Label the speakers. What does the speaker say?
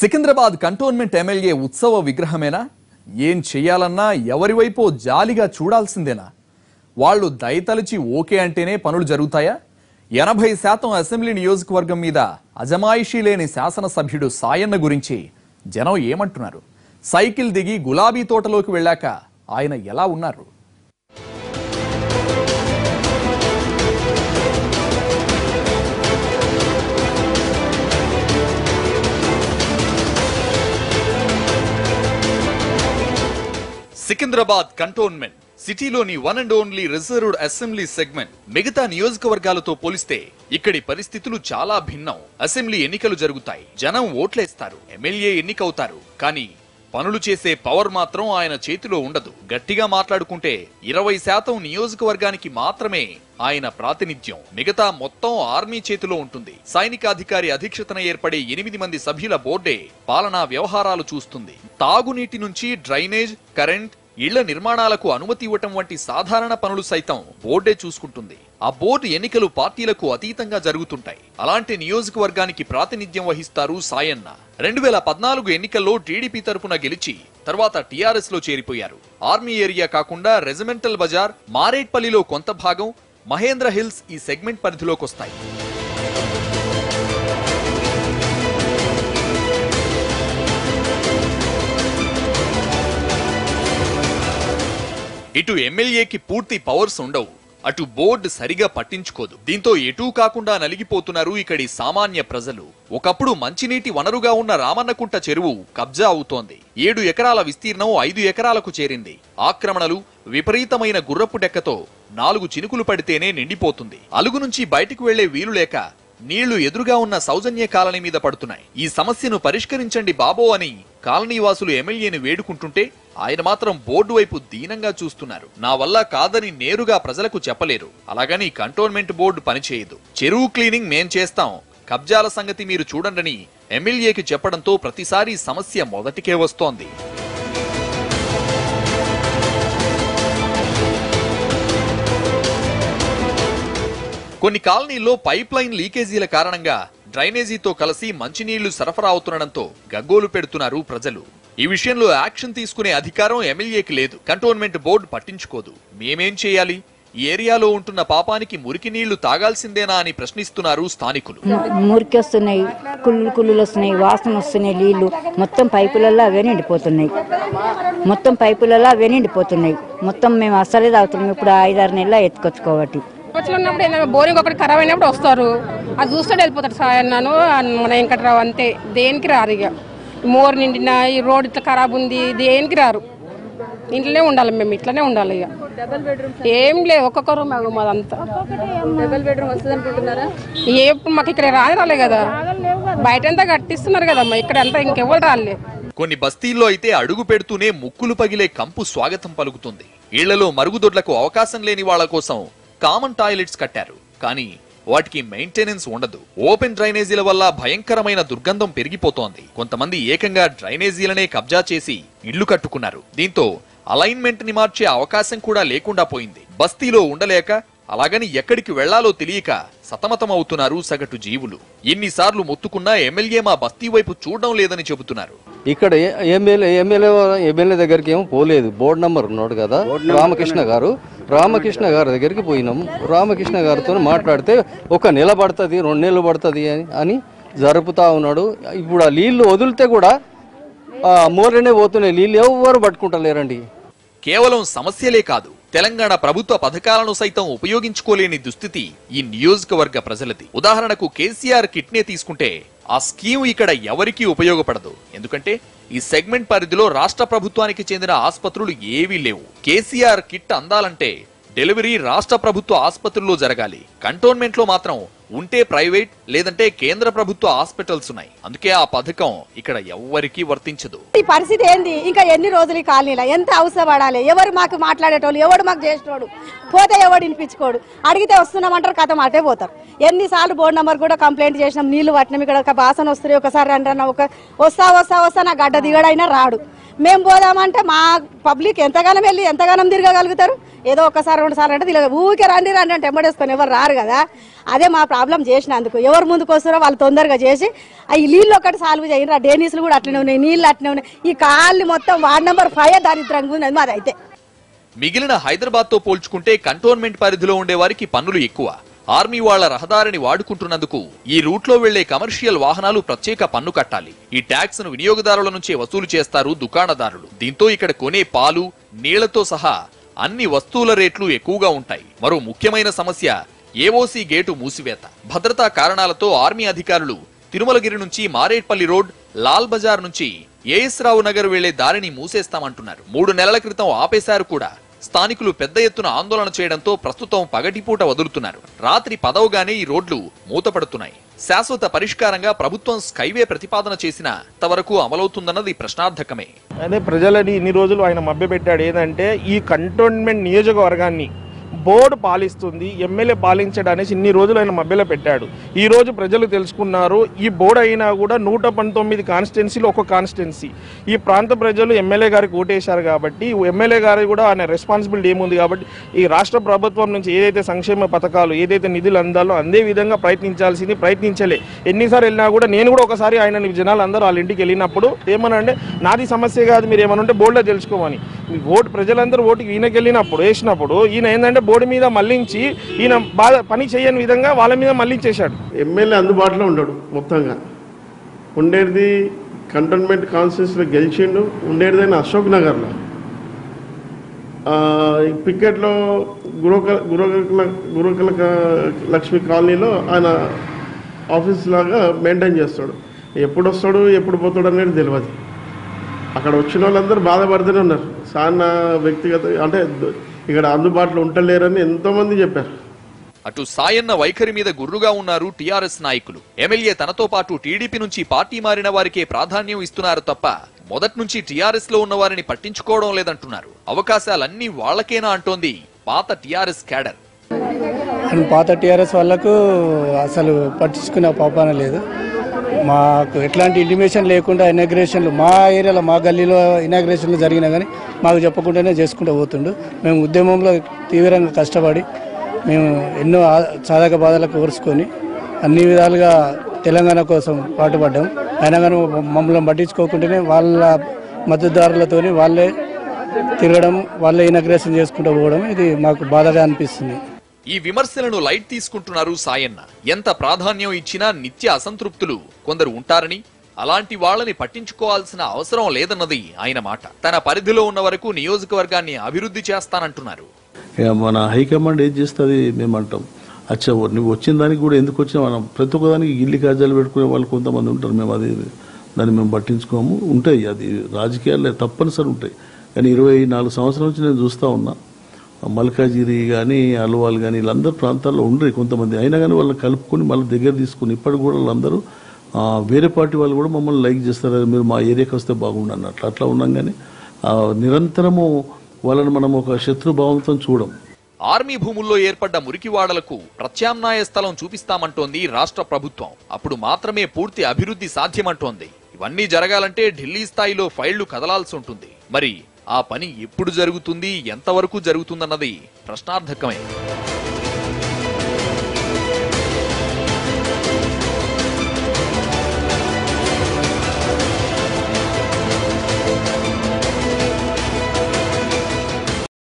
Speaker 1: Secunderabad cantonment MLA ఉత్సవ విగ్రహమేనా ఏం చెయ్యాలన్నా ఎవరి వైపో జాలిగా చూడాల్సిందేనా వాళ్ళు దయతలిచి ఓకే అంటేనే పనులు జరుగుతాయా ఎనభై శాతం అసెంబ్లీ నియోజకవర్గం మీద అజమాయిషీ లేని శాసనసభ్యుడు సాయన్న గురించి జనం ఏమంటున్నారు సైకిల్ దిగి గులాబీ తోటలోకి వెళ్ళాక ఆయన ఎలా ఉన్నారు సికింద్రాబాద్ కంటోన్మెంట్ సిటీలోని one and only reserved assembly segment మిగతా నియోజకవర్గాలతో పోలిస్తే ఇక్కడి పరిస్థితులు చాలా భిన్నం అసెంబ్లీ ఎన్నికలు జరుగుతాయి జనం ఓట్లేస్తారు ఎమ్మెల్యే ఎన్నికవుతారు కానీ పనులు చేసే పవర్ మాత్రం ఆయన చేతిలో ఉండదు గట్టిగా మాట్లాడుకుంటే ఇరవై శాతం నియోజకవర్గానికి మాత్రమే ఆయన ప్రాతినిధ్యం మిగతా మొత్తం ఆర్మీ చేతిలో ఉంటుంది సైనికాధికారి అధ్యక్షతన ఏర్పడే ఎనిమిది మంది సభ్యుల బోర్డే పాలనా వ్యవహారాలు చూస్తుంది తాగునీటి నుంచి డ్రైనేజ్ కరెంట్ ఇళ్ల నిర్మాణాలకు అనుమతి ఇవ్వటం వంటి సాధారణ పనులు సైతం బోర్డే చూసుకుంటుంది ఆ బోర్డు ఎన్నికలు పార్టీలకు అతీతంగా జరుగుతుంటాయి అలాంటి నియోజకవర్గానికి ప్రాతినిధ్యం వహిస్తారు సాయన్న రెండు వేల పద్నాలుగు ఎన్నికల్లో టీడీపీ తరపున గెలిచి తర్వాత టీఆర్ఎస్ లో చేరిపోయారు ఆర్మీ ఏరియా కాకుండా రెజిమెంటల్ బజార్ మారేట్పల్లిలో కొంత భాగం మహేంద్ర హిల్స్ ఈ సెగ్మెంట్ పరిధిలోకి వస్తాయి ఇటు ఎమ్మెల్యేకి పూర్తి పవర్స్ ఉండవు అటు బోర్డు సరిగా పట్టించుకోదు దీంతో ఎటూ కాకుండా నలిగిపోతున్నారు ఇక్కడి సామాన్య ప్రజలు ఒకప్పుడు మంచినీటి వనరుగా ఉన్న రామన్నకుంట చెరువు కబ్జా అవుతోంది ఏడు ఎకరాల విస్తీర్ణం ఐదు ఎకరాలకు చేరింది ఆక్రమణలు విపరీతమైన గుర్రపు డెక్కతో నాలుగు చినుకులు పడితేనే నిండిపోతుంది అలుగు నుంచి బయటకు వెళ్లే వీలు లేక నీళ్లు ఎదురుగా ఉన్న సౌజన్య కాలనీ మీద పడుతున్నాయి ఈ సమస్యను పరిష్కరించండి బాబో అని కాలనీ వాసులు ఎమ్మెల్యేని వేడుకుంటుంటే ఆయన మాత్రం బోర్డు వైపు దీనంగా చూస్తున్నారు నా వల్ల కాదని నేరుగా ప్రజలకు చెప్పలేరు అలాగని కంటోన్మెంట్ బోర్డు పనిచేయదు చెరువు క్లీనింగ్ మేం చేస్తాం కబ్జాల సంగతి మీరు చూడండని ఎమ్మెల్యేకి చెప్పడంతో ప్రతిసారి సమస్య మొదటికే వస్తోంది కొన్ని కాలనీల్లో పైప్ లైన్ లీకేజీల కారణంగా డ్రైనేజీతో కలిసి మంచినీళ్లు సరఫరా అవుతుండడంతో గగ్గోలు పెడుతున్నారు ప్రజలు ఈ విషయంలో యాక్షన్ తీసుకునే అధికారం ఎమ్మెల్యేకి లేదు కంటోన్మెంట్ బోర్డు పట్టించుకోదు మేమేం చేయాలి ఈ ఏరియాలో ఉంటున్న పాపానికి మురికి నీళ్లు తాగాల్సిందేనా అని ప్రశ్నిస్తున్నారు స్థానికులు
Speaker 2: మురికి వస్తున్నాయి కుళ్ళు కుళ్ళులు వస్తున్నాయి వాసన వస్తున్నాయి నీళ్లు మొత్తం పైపులలో అవే నిండిపోతున్నాయి మొత్తం పైపులలో అవే నిండిపోతున్నాయి మొత్తం మేము అస్సలే తాగుతున్నాం ఇప్పుడు ఐదారు నెలలు ఎత్తుకొచ్చుకోబట్టి
Speaker 3: వచ్చి ఉన్నప్పుడు ఏదైనా బోరింగ్ ఒకటి ఖరాబ్ అయినప్పుడు వస్తారు అది చూస్తాడు వెళ్ళిపోతాడు సార్ అన్నాను మన వెంకట్రావు అంతే దేనికి రారు ఇక మోర్ నిండిన ఈ రోడ్ ఇట్లా ఖరాబ్ ఉంది దేనికి రారు ఇంట్లోనే ఉండాలి మేము ఇట్లనే ఉండాలి ఇక ఏం లేదు ఒక్కొక్క రూమ్ మాదంతా
Speaker 4: డబుల్ బెడ్రూమ్ వస్తుంది అనుకుంటున్నారా
Speaker 3: ఏ మాకు ఇక్కడ రాని రాలే కదా బయట అంతా కట్టిస్తున్నారు కదమ్మా ఇక్కడ అంతా ఇంకెవ్వరు రాలే
Speaker 1: కొన్ని బస్తీల్లో అయితే అడుగు పెడుతూనే ముక్కులు పగిలే కంపు స్వాగతం పలుకుతుంది ఇళ్లలో మరుగుదొడ్లకు అవకాశం లేని వాళ్ళ కోసం కామన్ టాయిలెట్స్ కట్టారు కానీ వాటికి మెయింటెనెన్స్ ఉండదు ఓపెన్ డ్రైనేజీల వల్ల భయంకరమైన దుర్గంధం పెరిగిపోతోంది కొంతమంది ఏకంగా డ్రైనేజీలనే కబ్జా చేసి ఇళ్లు కట్టుకున్నారు దీంతో అలైన్మెంట్ ని మార్చే అవకాశం కూడా లేకుండా పోయింది బస్తీలో ఉండలేక అలాగని ఎక్కడికి వెళ్లాలో తెలియక సతమతమవుతున్నారు సగటు జీవులు ఎన్నిసార్లు మొత్తుకున్నా ఎమ్మెల్యే మా బస్తీ వైపు చూడడం లేదని చెబుతున్నారు
Speaker 5: ఇక్కడ ఏ- ఎమ్మెల్యే ఎమ్మెల్యే ఎమ్మెల్యే దగ్గరికి ఏమో పోలేదు బోర్డు నంబర్ ఉన్నాడు కదా రామకృష్ణ గారు రామకృష్ణ గారి దగ్గరికి పోయినాం రామకృష్ణ గారితో మాట్లాడితే ఒక నెల పడుతుంది రెండు నెలలు పడుతుంది అని అని జరుపుతా ఉన్నాడు ఇప్పుడు ఆ నీళ్లు వదిలితే కూడా ఆ, మోరనే పోతున్నాయి నీళ్ళు ఎవరు పట్టుకుంటలేరండి
Speaker 1: కేవలం సమస్యలే కాదు తెలంగాణ ప్రభుత్వ పథకాలను సైతం ఉపయోగించుకోలేని దుస్థితి ఈ నియోజకవర్గ ప్రజలది ఉదాహరణకు కేసీఆర్ కిట్నే తీసుకుంటే ఆ స్కీమ్ ఇక్కడ ఎవరికీ ఉపయోగపడదు ఎందుకంటే ఈ సెగ్మెంట్ పరిధిలో రాష్ట్ర ప్రభుత్వానికి చెందిన ఆసుపత్రులు ఏవీ లేవు కేసీఆర్ కిట్ అందాలంటే డెలివరీ రాష్ట్ర ప్రభుత్వ ఆసుపత్రుల్లో జరగాలి కంటోన్మెంట్ లో మాత్రం ఉంటే ప్రైవేట్ లేదంటే కేంద్ర ప్రభుత్వ హాస్పిటల్స్ ఉన్నాయి అందుకే ఆ పథకం ఇక్కడ ఎవ్వరికీ వర్తించదు
Speaker 6: ఈ పరిస్థితి ఏంది ఇంకా ఎన్ని రోజులు ఈ కాలనీలో ఎంత అవసరపడాలి ఎవరు మాకు మాట్లాడేటోళ్ళు ఎవడు మాకు చేసేటోడు పోతే ఎవడు వినిపించుకోడు అడిగితే వస్తున్నామంటారు కథ మాటే పోతారు ఎన్నిసార్లు బోర్డు నెంబర్ కూడా కంప్లైంట్ చేసినాం నీళ్లు పట్టినాం ఇక్కడ ఒక బాసన వస్తున్నాయి ఒకసారి రండి ఒక వస్తా వస్తా వస్తా నా గడ్డ దిగడైనా రాడు మేము పోదామంటే మా పబ్లిక్ ఎంతగానో వెళ్ళి ఎంతగానం తిరగగలుగుతారు ఏదో ఒకసారి రెండు సార్లు అంటే తిరగ ఊరికే రండి రండి అంటే ఎంబడేసుకొని ఎవరు రారు కదా అదే మా ప్రాబ్లం చేసినందుకు ఎవరు ముందుకు వస్తారో వాళ్ళు తొందరగా చేసి ఆ ఈ నీళ్ళు ఒకటి సాల్వ్ చేయండి ఆ డేనీస్లు కూడా అట్లనే ఉన్నాయి నీళ్ళు అట్లనే ఉన్నాయి ఈ కాళ్ళు మొత్తం వార్డ్ నెంబర్ ఫైవ్ దారిద్రంగా ఉన్నది మాది అయితే
Speaker 1: మిగిలిన హైదరాబాద్ తో పోల్చుకుంటే కంటోన్మెంట్ పరిధిలో ఉండే వారికి పన్నులు ఎక్కువ ఆర్మీ వాళ్ల రహదారిని వాడుకుంటున్నందుకు ఈ రూట్లో వెళ్లే కమర్షియల్ వాహనాలు ప్రత్యేక పన్ను కట్టాలి ఈ ట్యాక్స్ ను వినియోగదారుల నుంచే వసూలు చేస్తారు దుకాణదారులు దీంతో ఇక్కడ కొనే పాలు నీళ్లతో సహా అన్ని వస్తువుల రేట్లు ఎక్కువగా ఉంటాయి మరో ముఖ్యమైన సమస్య ఏఓసీ గేటు మూసివేత భద్రతా కారణాలతో ఆర్మీ అధికారులు తిరుమలగిరి నుంచి మారేట్పల్లి రోడ్ లాల్ బజార్ నుంచి ఏఎస్ రావు నగర్ వెళ్లే దారిని మూసేస్తామంటున్నారు మూడు నెలల క్రితం ఆపేశారు కూడా స్థానికులు పెద్ద ఎత్తున ఆందోళన చేయడంతో ప్రస్తుతం పగటిపూట వదులుతున్నారు రాత్రి పదవగానే ఈ రోడ్లు మూతపడుతున్నాయి శాశ్వత పరిష్కారంగా ప్రభుత్వం స్కైవే ప్రతిపాదన చేసినా ఇంతవరకు అమలవుతుందన్నది ప్రశ్నార్థకమే
Speaker 7: అదే ప్రజలని ఇన్ని రోజులు ఆయన మభ్యపెట్టాడు ఏదంటే ఈ కంటోన్మెంట్ నియోజకవర్గాన్ని బోర్డు పాలిస్తుంది ఎమ్మెల్యే పాలించడానికి ఇన్ని రోజులు ఆయన మభ్యలో పెట్టాడు ఈ రోజు ప్రజలు తెలుసుకున్నారు ఈ బోర్డు అయినా కూడా నూట పంతొమ్మిది కాన్స్టిట్యున్సీలు ఒక కాన్స్టిట్యున్సీ ఈ ప్రాంత ప్రజలు ఎమ్మెల్యే గారికి ఓటేశారు కాబట్టి ఎమ్మెల్యే గారి కూడా ఆయన రెస్పాన్సిబిలిటీ ఏముంది కాబట్టి ఈ రాష్ట్ర ప్రభుత్వం నుంచి ఏదైతే సంక్షేమ పథకాలు ఏదైతే నిధులు అందాలో అందే విధంగా ప్రయత్నించాల్సింది ప్రయత్నించలే ఎన్నిసార్లు వెళ్ళినా కూడా నేను కూడా ఒకసారి ఆయన జనాలు అందరూ వాళ్ళ ఇంటికి వెళ్ళినప్పుడు ఏమనంటే నాది సమస్య కాదు మీరు ఏమన్నా ఉంటే బోర్డులో తెలుసుకోమని మీ ఓటు ప్రజలందరూ ఓటుకి ఈయనకి వెళ్ళినప్పుడు వేసినప్పుడు ఈయన ఏంటంటే బోర్డు మీద మళ్లించి ఈయన బాగా పని చేయని విధంగా వాళ్ళ మీద మళ్లించేశాడు
Speaker 8: ఎమ్మెల్యే అందుబాటులో ఉండడు మొత్తంగా ఉండేది కంటోన్మెంట్ కాన్స్టిట్యూన్సీలో గెలిచిండు ఉండేది అశోక్ నగర్లో ఆ, ఈ పికెట్లో గురుకల గురుకల గురుకల లక్ష్మి కాలనీలో ఆయన ఆఫీస్ లాగా మెయింటైన్ చేస్తాడు ఎప్పుడు వస్తాడు ఎప్పుడు పోతాడు అనేది తెలియదు అక్కడ వచ్చిన వాళ్ళందరూ బాధపడుతూనే ఉన్నారు సాన్న వ్యక్తిగత అంటే ఇక్కడ అందుబాటులో ఉంటలేరని ఎంతోమంది చెప్పారు
Speaker 1: అటు సాయన్న వైఖరి మీద గుర్రుగా ఉన్నారు టీఆర్ఎస్ నాయకులు ఎమ్మెల్యే తనతో పాటు టీడీపీ నుంచి పార్టీ మారిన వారికే ప్రాధాన్యం ఇస్తున్నారు తప్ప మొదటి నుంచి టీఆర్ఎస్ లో ఉన్న వారిని పట్టించుకోవడం లేదంటున్నారు అవకాశాలన్నీ వాళ్లకేనా అంటోంది పాత టీఆర్ఎస్ క్యాడర్
Speaker 9: అండ్ పాత టీఆర్ఎస్ వాళ్ళకు అసలు పట్టించుకునే పాపాన లేదు మాకు ఎట్లాంటి ఇంటిమేషన్ లేకుండా ఇనాగ్రేషన్లు మా ఏరియాలో మా గల్లీలో ఇనాగ్రేషన్లు జరిగినా కానీ మాకు చెప్పకుండానే చేసుకుంటూ పోతుండు మేము ఉద్యమంలో తీవ్రంగా కష్టపడి మేము ఎన్నో ఆ- సాధక బాధలకు కోర్చుకొని అన్ని విధాలుగా తెలంగాణ కోసం పాటుపడ్డాం అయినా కానీ మమ్మల్ని పట్టించుకోకుండానే వాళ్ళ మద్దతుదారులతోని వాళ్ళే తిరగడం వాళ్ళే ఇనాగ్రేషన్ చేసుకుంటూ పోవడం ఇది మాకు బాధగా అనిపిస్తుంది
Speaker 1: ఈ విమర్శలను లైట్ తీసుకుంటున్నారు సాయన్న ఎంత ప్రాధాన్యం ఇచ్చినా నిత్య అసంతృప్తులు కొందరు ఉంటారని అలాంటి వాళ్ళని పట్టించుకోవాల్సిన అవసరం లేదన్నది ఆయన మాట తన పరిధిలో ఉన్న వరకు నియోజకవర్గాన్ని అభివృద్ధి చేస్తానంటున్నారు
Speaker 10: ఇక మన హైకమాండ్ ఏం చేస్తుంది మేము అంటాం అచ్చా ఓ- నువ్వు వచ్చిన దానికి కూడా ఎందుకు వచ్చినా మనం ప్రతి ఒక్క దానికి ఇల్లు కాజాలు పెట్టుకునే వాళ్ళు కొంతమంది ఉంటారు మేము అది దాన్ని మేము పట్టించుకోము ఉంటాయి అది రాజకీయాల్లో తప్పనిసరి ఉంటాయి కానీ ఇరవై నాలుగు సంవత్సరాల నుంచి నేను చూస్తూ ఉన్నా మల్కాజిరి కానీ అల్వాల్ కానీ వీళ్ళందరూ ప్రాంతాల్లో ఉండరు కొంతమంది అయినా కానీ వాళ్ళని కలుపుకొని మళ్ళీ దగ్గర తీసుకుని ఇప్పటికి కూడా వాళ్ళందరూ ఆ, వేరే పార్టీ వాళ్ళు కూడా మమ్మల్ని లైక్ చేస్తారు "అరే, మీరు మా ఏరియాకి వస్తే బాగుండు అన్నట్లు అట్లా ఉన్నాం కానీ ఆ, నిరంతరము వాళ్ళని మనం ఒక శత్రుభావంతో చూడం
Speaker 1: ఆర్మీ భూముల్లో ఏర్పడ్డ మురికివాడలకు ప్రత్యామ్నాయ స్థలం చూపిస్తామంటోంది రాష్ట్ర ప్రభుత్వం అప్పుడు మాత్రమే పూర్తి అభివృద్ధి సాధ్యమంటోంది ఇవన్నీ జరగాలంటే ఢిల్లీ స్థాయిలో ఫైళ్లు కదలాల్సి ఉంటుంది మరి ఆ పని ఎప్పుడు జరుగుతుంది ఎంతవరకు జరుగుతుందన్నది ప్రశ్నార్థకమే